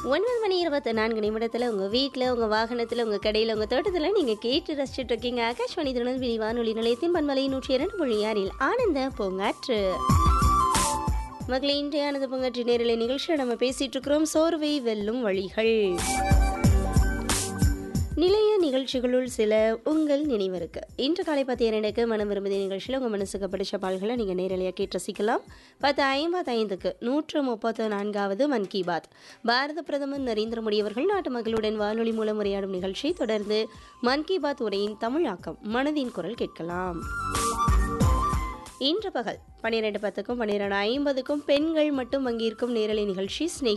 ஒன்பது மணி இருபத்தி நான்கு நிமிடத்தில் உங்கள் வீட்டில் உங்கள் வாகனத்தில் உங்கள் கடையில் உங்கள் தோட்டத்தில் நீங்கள் கேட்டு ரசிச்சுட்டு இருக்கீங்க ஆகாஷ்வாணி திருநெல்வேலி வானொலி நிலையத்தின் பண்பலை நூற்றி இரண்டு புள்ளி ஆறில் ஆனந்த பூங்காற்று மகளே இன்றைய ஆனந்த பூங்காற்று நேரலை நிகழ்ச்சியில் நம்ம பேசிட்டு இருக்கிறோம் சோர்வை வெல்லும் வழிகள் நிலைய நிகழ்ச்சிகளுள் சில உங்கள் நினைவிருக்கு இன்று காலை பத்து இரண்டுக்கு மனம் விரும்புதி நிகழ்ச்சியில் உங்கள் மனசுக்கு பிடிச்ச பால்களை நீங்கள் நேரலையாக கேட்டு ரசிக்கலாம் பத்து ஐம்பத்தி ஐந்துக்கு நூற்று முப்பத்து நான்காவது மன் கி பாத் பாரத பிரதமர் நரேந்திர மோடி அவர்கள் நாட்டு மக்களுடன் வானொலி மூலம் உரையாடும் நிகழ்ச்சி தொடர்ந்து மன் கி பாத் உரையின் தமிழாக்கம் மனதின் குரல் கேட்கலாம் இன்று பகல் பன்னிரெண்டு பத்துக்கும் பன்னிரெண்டு ஐம்பதுக்கும் பெண்கள் மட்டும் பங்கேற்கும் நேரலை நிகழ்ச்சி ஸ்னேகி